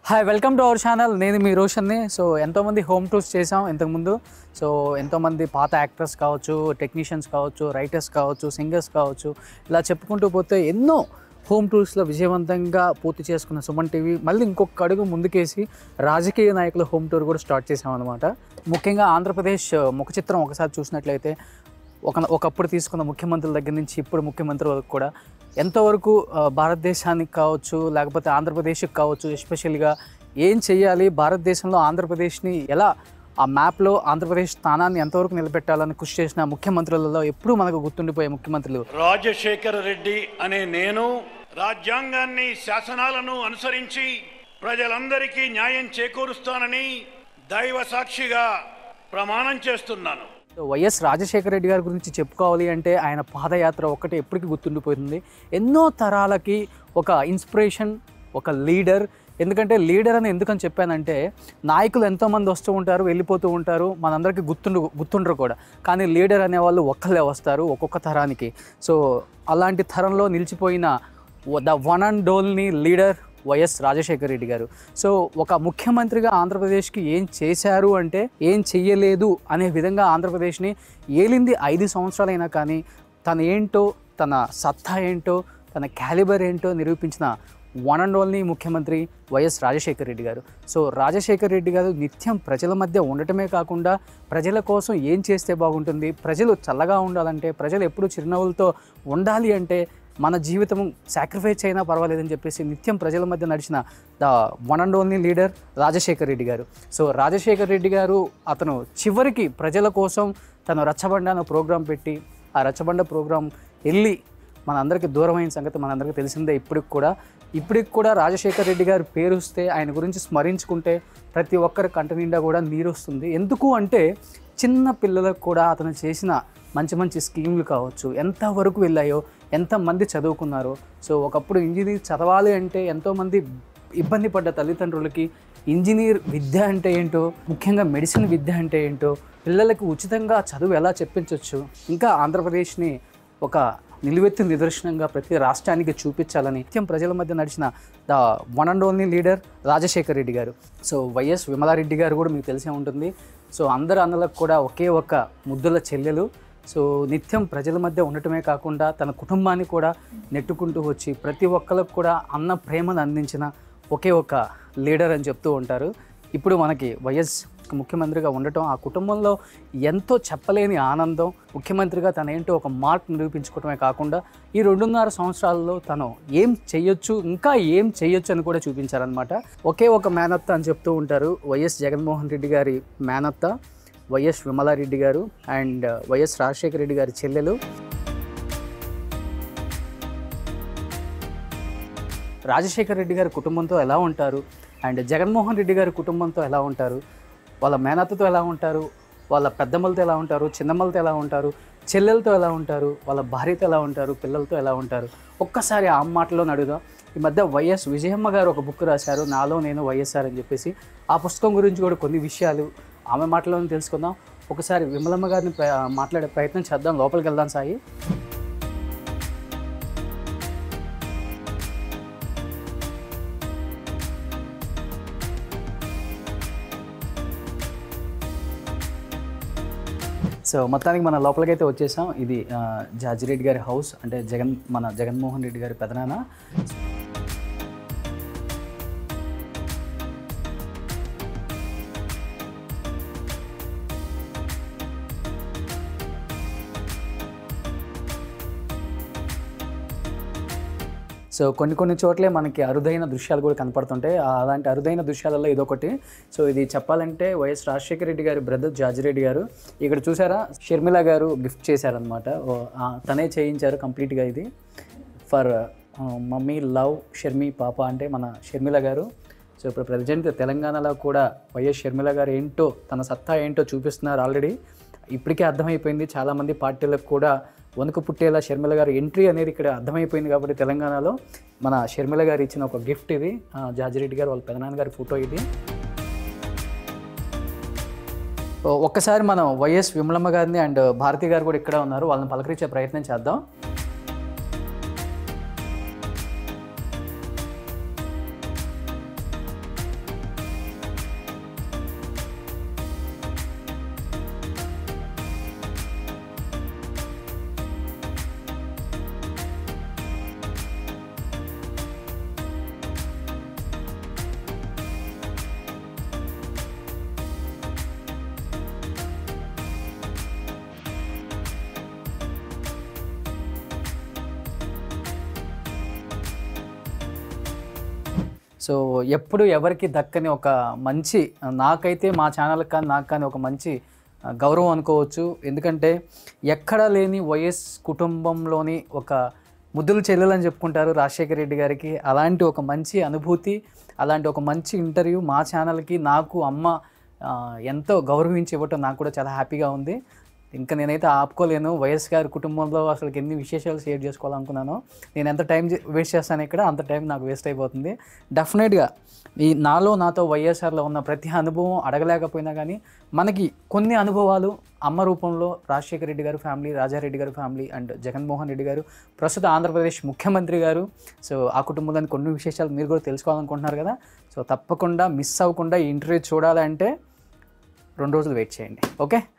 hi welcome to our channel నేను మీ రోషన్ని సో ఎంతోమంది హోమ్ టూర్స్ చేసాం ఇంతకుముందు సో ఎంతోమంది పాత యాక్టర్స్ కావచ్చు టెక్నీషియన్స్ కావచ్చు రైటర్స్ కావచ్చు సింగర్స్ కావచ్చు ఇలా చెప్పుకుంటూ పోతే ఎన్నో హోమ్ టూర్స్లో విజయవంతంగా పూర్తి చేసుకున్న సుమన్ టీవీ మళ్ళీ ఇంకొక అడుగు ముందుకేసి రాజకీయ నాయకుల హోమ్ టూర్ కూడా స్టార్ట్ చేసామన్నమాట ముఖ్యంగా ఆంధ్రప్రదేశ్ ముఖ చిత్రం ఒకసారి చూసినట్లయితే ఒక ఒకప్పుడు తీసుకున్న ముఖ్యమంత్రుల దగ్గర నుంచి ఇప్పుడు ముఖ్యమంత్రి వరకు కూడా ఎంతవరకు ఆ, భారతదేశానికి కావచ్చు లేకపోతే ఆంధ్రప్రదేశ్కి కావచ్చు ఎస్పెషల్గా ఏం చేయాలి భారతదేశంలో ఆంధ్రప్రదేశ్ని ఎలా ఆ మ్యాప్లో ఆంధ్రప్రదేశ్ స్థానాన్ని ఎంతవరకు నిలబెట్టాలని కృషి చేసిన ముఖ్యమంత్రులలో ఎప్పుడూ మనకు గుర్తుండిపోయే ముఖ్యమంత్రులు రాజశేఖర రెడ్డి అనే నేను రాజ్యాంగాన్ని శాసనాలను అనుసరించి ప్రజలందరికీ న్యాయం చేకూరుస్తానని దైవ సాక్షిగా ప్రమాణం చేస్తున్నాను సో వైఎస్ రాజశేఖర రెడ్డి గారి గురించి చెప్పుకోవాలి అంటే ఆయన పాదయాత్ర ఒక్కటి ఎప్పటికీ గుర్తుండిపోతుంది ఎన్నో తరాలకి ఒక ఇన్స్పిరేషన్ ఒక లీడర్ ఎందుకంటే లీడర్ అని ఎందుకని చెప్పానంటే నాయకులు ఎంతోమంది వస్తూ ఉంటారు వెళ్ళిపోతూ ఉంటారు మనందరికీ గుర్తుండు గుర్తుండరు కూడా కానీ లీడర్ అనేవాళ్ళు ఒక్కళ్ళే వస్తారు ఒక్కొక్క తరానికి సో అలాంటి తరంలో నిలిచిపోయిన the one and only leader YS Rajasekhara Reddy గారు సో ఒక ముఖ్యమంత్రిగా ఆంధ్రప్రదేశ్కి ఏం చేశారు అంటే ఏం చెయ్యలేదు అనే విధంగా ఆంధ్రప్రదేశ్ని ఏలింది ఐదు సంవత్సరాలైనా కానీ తన ఏంటో తన సత్తా ఏంటో తన క్యాలిబర్ ఏంటో నిరూపించిన వన్ అండ్ ఓన్లీ ముఖ్యమంత్రి వైఎస్ రాజశేఖర రెడ్డి గారు సో రాజశేఖర రెడ్డి గారు నిత్యం ప్రజల మధ్య ఉండటమే కాకుండా ప్రజల కోసం ఏం చేస్తే బాగుంటుంది ప్రజలు చల్లగా ఉండాలంటే ప్రజలు ఎప్పుడు చిరునవ్వులతో ఉండాలి అంటే మన జీవితం సాక్రిఫైస్ అయినా పర్వాలేదని చెప్పేసి నిత్యం ప్రజల మధ్య నడిచిన the one and only leader Rajasekhar Reddy గారు సో రాజశేఖర్ రెడ్డి గారు అతను చివరికి ప్రజల కోసం తను రచ్చబండ అనే ప్రోగ్రాం పెట్టి ఆ రచ్చబండ ప్రోగ్రాం వెళ్ళి మనందరికీ దూరమైన సంగతి మనందరికీ తెలిసిందే ఇప్పటికి కూడా ఇప్పటికి కూడా రాజశేఖర్ రెడ్డి గారి పేరు వస్తే ఆయన గురించి స్మరించుకుంటే ప్రతి ఒక్కరి కంట నిండా కూడా నీరు వస్తుంది ఎందుకు అంటే చిన్న పిల్లలకు కూడా అతను చేసిన మంచి మంచి స్కీములు కావచ్చు ఎంతవరకు వెళ్ళాయో ఎంతమంది చదువుకున్నారో సో ఒకప్పుడు ఇంజనీర్ చదవాలి అంటే ఎంతోమంది ఇబ్బంది పడ్డ తల్లిదండ్రులకి ఇంజనీర్ విద్య అంటే ఏంటో ముఖ్యంగా మెడిసిన్ విద్య అంటే ఏంటో పిల్లలకు ఉచితంగా చదువు ఎలా చెప్పించవచ్చు ఇంకా ఆంధ్రప్రదేశ్ని ఒక నిలువెత్తు నిదర్శనంగా ప్రతి రాష్ట్రానికి చూపించాలని నిత్యం ప్రజల మధ్య నడిచిన the one and only leader Rajasekhar Reddy గారు సో వైఎస్ విమలారెడ్డి గారు కూడా మీకు తెలిసే ఉంటుంది సో అందరు అన్నలకు కూడా ఒకే ఒక ముద్దుల చెల్లెలు సో నిత్యం ప్రజల మధ్య ఉండటమే కాకుండా తన కుటుంబాన్ని కూడా నెట్టుకుంటూ వచ్చి ప్రతి ఒక్కరికి కూడా అన్న ప్రేమను అందించిన ఒకే ఒక లీడర్ అని చెప్తూ ఉంటారు ఇప్పుడు మనకి వైఎస్ ముఖ్యమంత్రిగా ఉండటం ఆ కుటుంబంలో ఎంతో చెప్పలేని ఆనందం ముఖ్యమంత్రిగా తన ఏంటో ఒక మార్క్ నిరూపించుకోవటమే కాకుండా ఈ రెండున్నర సంవత్సరాల్లో తను ఏం చెయ్యొచ్చు ఇంకా ఏం చెయ్యొచ్చు అని కూడా చూపించారనమాట ఒకే ఒక మేనత్త అని చెప్తూ ఉంటారు వైఎస్ జగన్మోహన్ రెడ్డి గారి మేనత్త వైఎస్ విమలారెడ్డి గారు అండ్ వైఎస్ రాజశేఖర రెడ్డి గారి చెల్లెలు రాజశేఖర రెడ్డి గారి కుటుంబంతో ఎలా ఉంటారు అండ్ జగన్మోహన్ రెడ్డి గారి కుటుంబంతో ఎలా ఉంటారు వాళ్ళ మేనత్తతో ఎలా ఉంటారు వాళ్ళ పెద్దమ్మలతో ఎలా ఉంటారు చిన్నమ్మలతో ఎలా ఉంటారు చెల్లెలతో ఎలా ఉంటారు వాళ్ళ భార్యతో ఎలా ఉంటారు పిల్లలతో ఎలా ఉంటారు ఒక్కసారి ఆ మాటలో అడుగుదాం ఈ మధ్య వైఎస్ విజయమ్మ గారు ఒక బుక్ రాశారు నాలో నేను వైఎస్ఆర్ అని చెప్పేసి ఆ పుస్తకం గురించి కూడా కొన్ని విషయాలు ఆమె మాటలోనే తెలుసుకుందాం ఒకసారి విమలమ్మ గారిని ప్ర- మాట్లాడే ప్రయత్నం చేద్దాం లోపలికి వెళ్దాం సాయి సో మొత్తానికి మన లోపలికైతే వచ్చేసాం ఇది ఆ, జార్జిరెడ్డి గారి హౌస్ అంటే జగన్ మన జగన్మోహన్ రెడ్డి గారి పెదనాన్న సో కొన్ని కొన్ని చోట్లే మనకి అరుదైన దృశ్యాలు కూడా కనపడుతుంటాయి ఆ అలాంటి అరుదైన దృశ్యాలలో ఇదొకటి సో ఇది చెప్పాలంటే వైఎస్ రాజశేఖర రెడ్డి గారి బ్రదర్ జార్జిరెడ్డి గారు ఇక్కడ చూసారా షర్మిల గారు గిఫ్ట్ చేశారనమాట తనే చేయించారు కంప్లీట్గా ఇది ఫర్ మమ్మీ లవ్ షర్మి పాప అంటే మన షర్మిల గారు సో ఇప్పుడు ప్రజెంట్ తెలంగాణలో కూడా వైఎస్ షర్మిల గారు ఏంటో తన సత్తా ఏంటో చూపిస్తున్నారు ఆల్రెడీ ఇప్పటికే అర్థమైపోయింది చాలామంది పార్టీలకు కూడా వణుకు పుట్టేలా షర్మిల గారి ఎంట్రీ అనేది ఇక్కడ అర్థమైపోయింది కాబట్టి తెలంగాణలో మన షర్మిల గారు ఇచ్చిన ఒక గిఫ్ట్ ఇది ఆ, జార్జిరెడ్డి గారు వాళ్ళ పెదనాన్న గారి ఫోటో ఇది ఓ, ఒక్కసారి మనం వైఎస్ విమలమ్మ గారిని అండ్ భారతి గారు కూడా ఇక్కడ ఉన్నారు వాళ్ళని పలకరించే ప్రయత్నం చేద్దాం సో ఎప్పుడు ఎవరికి దక్కని ఒక మంచి నాకైతే మా ఛానల్కి కానీ నాకు కానీ ఒక మంచి ఆ, గౌరవం అనుకోవచ్చు ఎందుకంటే ఎక్కడ లేని వైఎస్ కుటుంబంలోని ఒక ముద్దులు చెల్లెలని చెప్పుకుంటారు రాజశేఖర రెడ్డి గారికి అలాంటి ఒక మంచి అనుభూతి అలాంటి ఒక మంచి ఇంటర్వ్యూ మా ఛానల్కి నాకు అమ్మ ఆ, ఎంతో గౌరవించి ఇవ్వటం నాకు కూడా చాలా హ్యాపీగా ఉంది ఇంకా నేనైతే ఆపుకోలేను వైఎస్ గారి కుటుంబంలో అసలు ఎన్ని విశేషాలు షేర్ చేసుకోవాలనుకున్నానో నేను ఎంత టైం వేస్ట్ చేస్తాను ఇక్కడ అంత టైం నాకు వేస్ట్ అయిపోతుంది డెఫినెట్గా ఈ నాలో నాతో వైఎస్ఆర్లో ఉన్న ప్రతి అనుభవం అడగలేకపోయినా కానీ మనకి కొన్ని అనుభవాలు అమ్మ రూపంలో రాజశేఖర రెడ్డి గారు ఫ్యామిలీ రాజారెడ్డి గారు ఫ్యామిలీ అండ్ జగన్మోహన్ రెడ్డి గారు ప్రస్తుత ఆంధ్రప్రదేశ్ ముఖ్యమంత్రి గారు సో ఆ కుటుంబంలోని కొన్ని విశేషాలు మీరు కూడా తెలుసుకోవాలనుకుంటున్నారు కదా సో తప్పకుండా మిస్ అవ్వకుండా ఈ ఇంటర్వ్యూ చూడాలంటే రెండు రోజులు వెయిట్ చేయండి ఓకే